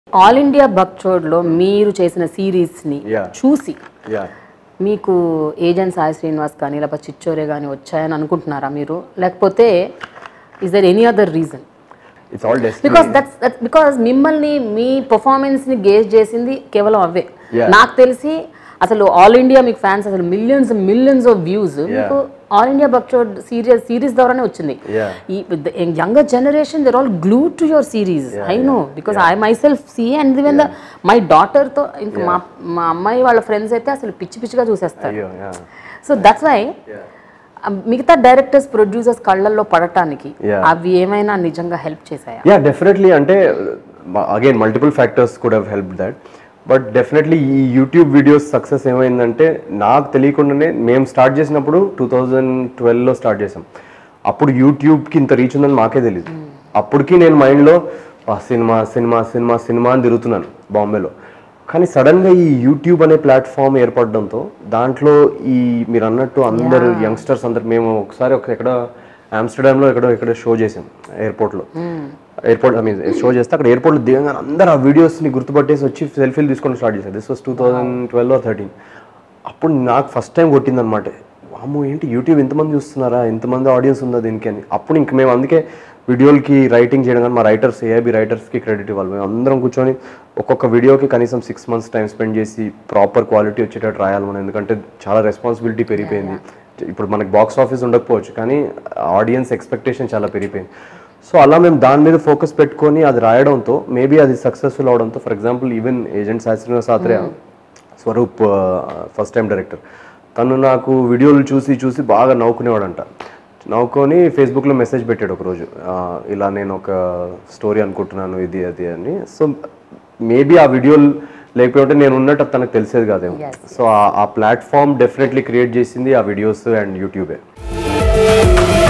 All India బక్చోడ్లో మీరు చేసిన సిరీస్ని Yeah. చూసి యా మీకు ఏజెంట్ సాయి శ్రీనివాస్ కానీ లేకపోతే చిచ్చోరే కానీ వచ్చాయని అనుకుంటున్నారా మీరు లేకపోతే is there any other reason it's all destiny because that's that's because మిమ్మల్ని మీ పర్ఫార్మెన్స్ని గేజ్ చేసింది కేవలం అవే Yeah. నాకు తెలిసి అసలు ఆల్ ఇండియా మీకు ఫ్యాన్స్ అసలు మిలియన్స్ మిలియన్స్ ఆఫ్ వ్యూస్ మీకు all India Bakchod serious series ద్వారానే వచ్చింది Yeah. ఈ younger generation there all glue to your series I know because I myself see and even the my డాటర్తో ఇంకా మా మా అమ్మాయి వాళ్ళ ఫ్రెండ్స్ అయితే అసలు పిచ్చి పిచ్చిగా చూసేస్తారు అయ్యో యా సో దట్స్ వై మిగతా డైరెక్టర్స్ ప్రొడ్యూసర్స్ కళ్ళల్లో పడటానికి Yeah. అవి ఏమైనా నిజంగా హెల్ప్ చేశాయా యా డెఫినెట్లీ అంటే again multiple factors could have help that but definitely ఈ యూట్యూబ్ వీడియోస్ సక్సెస్ ఏమైందంటే నాకు తెలియకుండానే మేము స్టార్ట్ చేసినప్పుడు టూ థౌజండ్ ట్వెల్వ్లో స్టార్ట్ చేసాం అప్పుడు యూట్యూబ్కి ఇంత రీచ్ ఉందని మాకే తెలియదు అప్పటికి నేను మైండ్లో సినిమా సినిమా సినిమా సినిమా అని తిరుగుతున్నాను బాంబేలో కానీ సడన్గా ఈ యూట్యూబ్ అనే ప్లాట్ఫామ్ ఏర్పడడంతో దాంట్లో ఈ మీరు అన్నట్టు అందరు యంగ్స్టర్స్ అందరు మేము ఒకసారి ఒక ఎక్కడ ఆమ్స్టర్డామ్లో ఎక్కడో ఎక్కడ షో చేసాం ఎయిర్పోర్ట్లో ఎయిర్పోర్ట్ ఐ మీన్ షో చేస్తే అక్కడ ఎయిర్పోర్ట్లో దిగంగానే అందరు ఆ వీడియోస్ని గుర్తుపట్టేసి వచ్చి సెల్ఫీలు తీసుకొని స్టార్ట్ చేశారు this was two thousand twelve thirteen అప్పుడు నాకు ఫస్ట్ టైం కొట్టిందనమాట వాము ఏంటి యూట్యూబ్ ఇంతమంది చూస్తున్నారా ఇంతమంది ఆడియన్స్ ఉందా దీనికి అని అప్పుడు ఇంక మేము అందుకే వీడియోలకి రైటింగ్ చేయడం కానీ మా రైటర్స్ ఏఐబి రైటర్స్కి క్రెడిట్ ఇవ్వాలి మేము అందరం కూర్చొని ఒక్కొక్క వీడియోకి కనీసం సిక్స్ మంత్స్ టైం స్పెండ్ చేసి ప్రాపర్ క్వాలిటీ వచ్చేటట్టు రాయాలి మనం ఎందుకంటే చాలా రెస్పాన్సిబిలిటీ పెరిగిపోయింది ఇప్పుడు మనకి బాక్స్ ఆఫీస్ ఉండకపోవచ్చు కానీ ఆడియన్స్ ఎక్స్పెక్టేషన్ చాలా పెరిగిపోయింది సో అలా మేము దాని మీద ఫోకస్ పెట్టుకొని అది రాయడంతో మేబీ అది సక్సెస్ఫుల్ అవడంతో for example even agent Shastri సాత్రే స్వరూప్ ఫస్ట్ టైం డైరెక్టర్ తను నాకు వీడియోలు చూసి చూసి బాగా నవ్వుకునేవాడంట నవ్వుకొని ఫేస్బుక్లో మెసేజ్ పెట్టాడు ఒకరోజు ఆ, ఇలా నేను ఒక స్టోరీ అనుకుంటున్నాను ఇది అది అని సో మేబీ ఆ వీడియోలు లేకపోతే నేను ఉన్నట్టు అది తనకు తెలిసేది కాదేమో సో ఆ ప్లాట్ఫామ్ డెఫినెట్లీ క్రియేట్ చేసింది ఆ వీడియోస్ అండ్ యూట్యూబే